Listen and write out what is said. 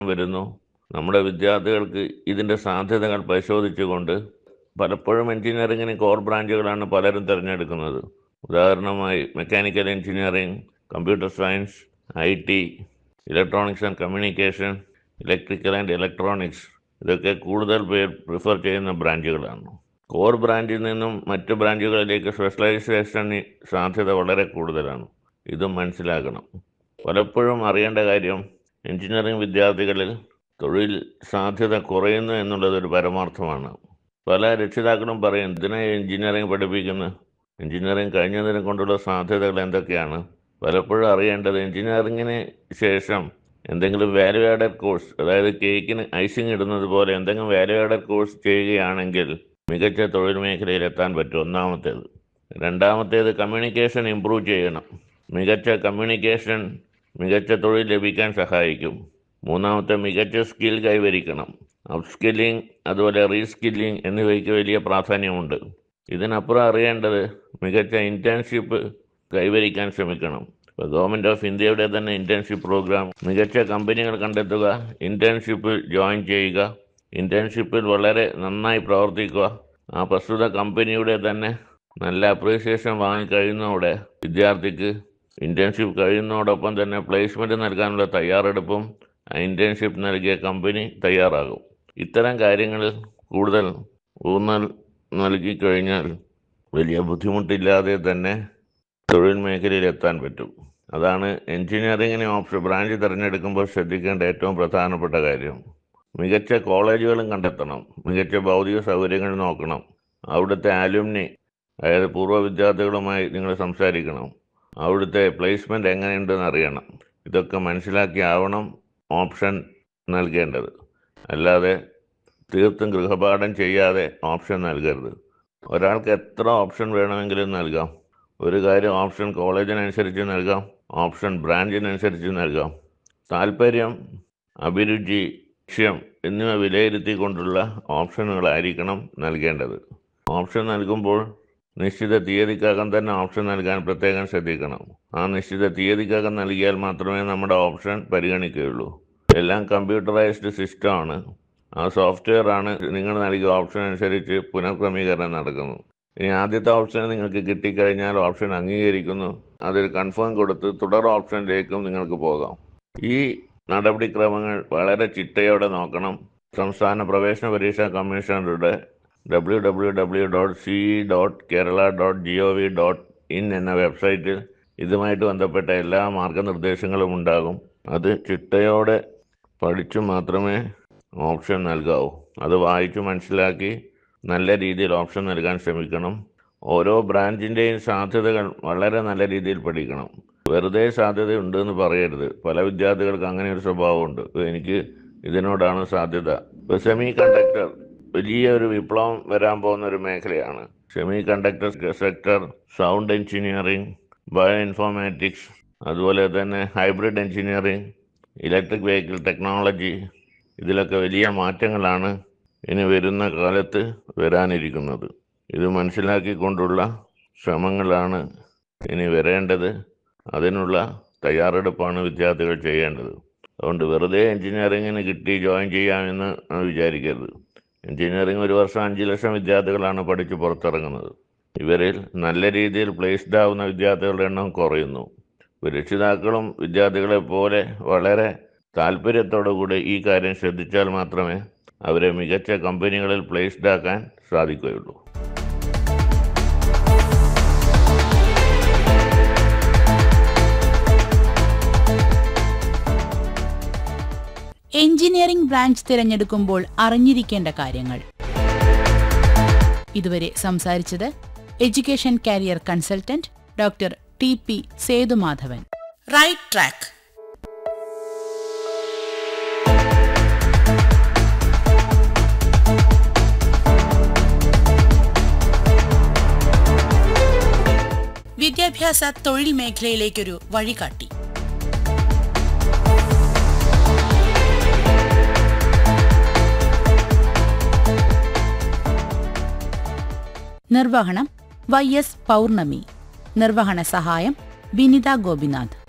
വരുന്നു നമ്മുടെ വിദ്യാർത്ഥികൾക്ക് ഇതിൻ്റെ സാധ്യതകൾ പരിശോധിച്ചുകൊണ്ട് പലപ്പോഴും എഞ്ചിനീയറിങ്ങിന് കോർ ബ്രാഞ്ചുകളാണ് പലരും തിരഞ്ഞെടുക്കുന്നത് ഉദാഹരണമായി mechanical engineering computer science I T electronics and communication electrical and electronics ഇതൊക്കെ കൂടുതൽ പേർ പ്രിഫർ ചെയ്യുന്ന ബ്രാഞ്ചുകളാണ് കോർ ബ്രാഞ്ചിൽ നിന്നും മറ്റ് ബ്രാഞ്ചുകളിലേക്ക് സ്പെഷ്യലൈസേഷന് സാധ്യത വളരെ കൂടുതലാണ് ഇതും മനസ്സിലാക്കണം പലപ്പോഴും അറിയേണ്ട കാര്യം എഞ്ചിനീയറിംഗ് വിദ്യാർത്ഥികളിൽ തൊഴിൽ സാധ്യത കുറയുന്നു എന്നുള്ളത് ഒരു പരമാർത്ഥമാണ് പല രക്ഷിതാക്കളും പറയും എന്തിനാ എഞ്ചിനീയറിംഗ് പഠിപ്പിക്കുന്നത് എഞ്ചിനീയറിംഗ് കഴിഞ്ഞതിനെ കൊണ്ടുള്ള സാധ്യതകൾ എന്തൊക്കെയാണ് പലപ്പോഴും അറിയേണ്ടത് എഞ്ചിനീയറിങ്ങിന് ശേഷം എന്തെങ്കിലും വാല്യൂ ആഡഡ് കോഴ്സ് അതായത് കേക്കിന് ഐസിങ് ഇടുന്നത് പോലെ എന്തെങ്കിലും വാല്യൂ ആഡഡ് കോഴ്സ് ചെയ്യുകയാണെങ്കിൽ മികച്ച തൊഴിൽ മേഖലയിൽ എത്താൻ പറ്റും ഒന്നാമത്തേത് രണ്ടാമത്തേത് കമ്മ്യൂണിക്കേഷൻ ഇമ്പ്രൂവ് ചെയ്യണം മികച്ച കമ്മ്യൂണിക്കേഷൻ മികച്ച തൊഴിൽ ലഭിക്കാൻ സഹായിക്കും മൂന്നാമത്തെ മികച്ച സ്കിൽ കൈവരിക്കണം അപ്സ്കില്ലിംഗ് അതുപോലെ റീസ്കില്ലിംഗ് എന്നിവയ്ക്ക് വലിയ പ്രാധാന്യമുണ്ട് ഇതിനപ്പുറം അറിയേണ്ടത് മികച്ച ഇൻറ്റേൺഷിപ്പ് കൈവരിക്കാൻ ശ്രമിക്കണം ഇപ്പോൾ ഗവൺമെൻറ് ഓഫ് ഇന്ത്യയുടെ തന്നെ ഇൻറ്റേൺഷിപ്പ് പ്രോഗ്രാം മികച്ച കമ്പനികൾ കണ്ടെത്തുക ഇൻറ്റേൺഷിപ്പിൽ ജോയിൻ ചെയ്യുക ഇൻറ്റേൺഷിപ്പിൽ വളരെ നന്നായി പ്രവർത്തിക്കുക ആ പ്രസ്തുത കമ്പനിയുടെ തന്നെ നല്ല അപ്രീസിയേഷൻ വാങ്ങിക്കഴിയുന്നതോടെ വിദ്യാർത്ഥിക്ക് ഇൻറ്റേൺഷിപ്പ് കഴിയുന്നതോടൊപ്പം തന്നെ പ്ലേസ്മെൻറ്റ് നൽകാനുള്ള തയ്യാറെടുപ്പും ആ ഇൻറ്റേൺഷിപ്പ് നൽകിയ കമ്പനി തയ്യാറാകും ഇത്തരം കാര്യങ്ങളിൽ കൂടുതൽ ഊന്നൽ നൽകി കഴിഞ്ഞാൽ വലിയ ബുദ്ധിമുട്ടില്ലാതെ തന്നെ തൊഴിൽ മേഖലയിൽ എത്താൻ പറ്റും അതാണ് എഞ്ചിനീയറിങ്ങിന് ഓപ്ഷൻ ബ്രാഞ്ച് തിരഞ്ഞെടുക്കുമ്പോൾ ശ്രദ്ധിക്കേണ്ട ഏറ്റവും പ്രധാനപ്പെട്ട കാര്യം മികച്ച കോളേജുകളും കണ്ടെത്തണം മികച്ച ഭൗതിക സൗകര്യങ്ങൾ നോക്കണം അവിടുത്തെ ആലുമിനി അതായത് പൂർവ്വ വിദ്യാർത്ഥികളുമായി നിങ്ങൾ സംസാരിക്കണം അവിടുത്തെ പ്ലേസ്മെൻ്റ് എങ്ങനെയുണ്ടെന്ന് അറിയണം ഇതൊക്കെ മനസ്സിലാക്കിയാവണം ഓപ്ഷൻ നൽകേണ്ടത് അല്ലാതെ തീർത്തും ഗൃഹപാഠം ചെയ്യാതെ ഓപ്ഷൻ നൽകരുത് ഒരാൾക്ക് എത്ര ഓപ്ഷൻ വേണമെങ്കിലും നൽകാം ഒരു കാര്യം ഓപ്ഷൻ കോളേജിനനുസരിച്ച് നൽകാം ഓപ്ഷൻ ബ്രാഞ്ചിനനുസരിച്ച് നൽകാം താല്പര്യം അഭിരുചി ലക്ഷ്യം എന്നിവ വിലയിരുത്തിക്കൊണ്ടുള്ള ഓപ്ഷനുകളായിരിക്കണം നൽകേണ്ടത് ഓപ്ഷൻ നൽകുമ്പോൾ നിശ്ചിത തീയതിക്കകം തന്നെ ഓപ്ഷൻ നൽകാൻ പ്രത്യേകം ശ്രദ്ധിക്കണം ആ നിശ്ചിത തീയതിക്കകം നൽകിയാൽ മാത്രമേ നമ്മുടെ ഓപ്ഷൻ പരിഗണിക്കുകയുള്ളൂ എല്ലാം കമ്പ്യൂട്ടറൈസ്ഡ് സിസ്റ്റമാണ് ആ സോഫ്റ്റ്വെയർ ആണ് നിങ്ങൾ നൽകിയ ഓപ്ഷൻ അനുസരിച്ച് പുനഃക്രമീകരണം നടക്കുന്നു ഇനി ആദ്യത്തെ ഓപ്ഷൻ നിങ്ങൾക്ക് കിട്ടിക്കഴിഞ്ഞാൽ ഓപ്ഷൻ അംഗീകരിക്കുന്നു അതിൽ കൺഫേം കൊടുത്ത് തുടർ ഓപ്ഷനിലേക്കും നിങ്ങൾക്ക് പോകാം ഈ നടപടിക്രമങ്ങൾ വളരെ ചിട്ടയോടെ നോക്കണം സംസ്ഥാന പ്രവേശന പരീക്ഷാ കമ്മീഷണറുടെ W W W dot C dot Kerala dot G O V dot in എന്ന വെബ്സൈറ്റിൽ ഇതുമായിട്ട് ബന്ധപ്പെട്ട എല്ലാ മാർഗനിർദ്ദേശങ്ങളും ഉണ്ടാകും അത് ചിട്ടയോടെ പഠിച്ചു മാത്രമേ ഓപ്ഷൻ നൽകാവൂ അത് വായിച്ചു മനസ്സിലാക്കി നല്ല രീതിയിൽ ഓപ്ഷൻ നൽകാൻ ശ്രമിക്കണം ഓരോ ബ്രാഞ്ചിൻ്റെയും സാധ്യതകൾ വളരെ നല്ല രീതിയിൽ പഠിക്കണം വെറുതെ സാധ്യതയുണ്ട് എന്ന് പറയരുത് പല വിദ്യാർത്ഥികൾക്ക് അങ്ങനെ ഒരു സ്വഭാവമുണ്ട് എനിക്ക് ഇതിനോടാണ് സാധ്യത ഇപ്പോൾ സെമി കണ്ടക്ടർ വലിയ ഒരു വിപ്ലവം വരാൻ പോകുന്ന ഒരു മേഖലയാണ് semiconductor sector sound engineering bioinformatics അതുപോലെ തന്നെ hybrid engineering electric vehicle technology ഇതിലൊക്കെ വലിയ മാറ്റങ്ങളാണ് ഇനി വരുന്ന കാലത്ത് വരാനിരിക്കുന്നത് ഇത് മനസ്സിലാക്കിക്കൊണ്ടുള്ള ശ്രമങ്ങളാണ് ഇനി വരേണ്ടത് അതിനുള്ള തയ്യാറെടുപ്പാണ് വിദ്യാർത്ഥികൾ ചെയ്യേണ്ടത് അതുകൊണ്ട് വെറുതെ എഞ്ചിനീയറിങ്ങിന് കിട്ടി ജോയിൻ ചെയ്യാമെന്ന് വിചാരിക്കരുത് എഞ്ചിനീയറിംഗ് ഒരു വർഷം അഞ്ച് ലക്ഷം വിദ്യാർത്ഥികളാണ് പഠിച്ച് പുറത്തിറങ്ങുന്നത് ഇവരിൽ നല്ല രീതിയിൽ പ്ലേസ്ഡ് ആവുന്ന വിദ്യാർത്ഥികളുടെ എണ്ണം കുറയുന്നു രക്ഷിതാക്കളും വിദ്യാർത്ഥികളെ പോലെ വളരെ താല്പര്യത്തോടു കൂടി ഈ കാര്യം ശ്രദ്ധിച്ചാൽ മാത്രമേ അവരെ മികച്ച കമ്പനികളിൽ പ്ലേസ്ഡ് ആക്കാൻ സാധിക്കുകയുള്ളൂ എഞ്ചിനീയറിംഗ് ബ്രാഞ്ച് തിരഞ്ഞെടുക്കുമ്പോൾ അറിഞ്ഞിരിക്കേണ്ട കാര്യങ്ങൾ ഇതുവരെ സംസാരിച്ചത് education career consultant doctor T P Sethumadhavan right track വിദ്യാഭ്യാസ തൊഴിൽ മേഖലയിലേക്കൊരു വഴികാട്ടി നിർവഹണം വൈ എസ് പൗർണമി നിർവഹണ സഹായം വിനിത ഗോപിനാഥ്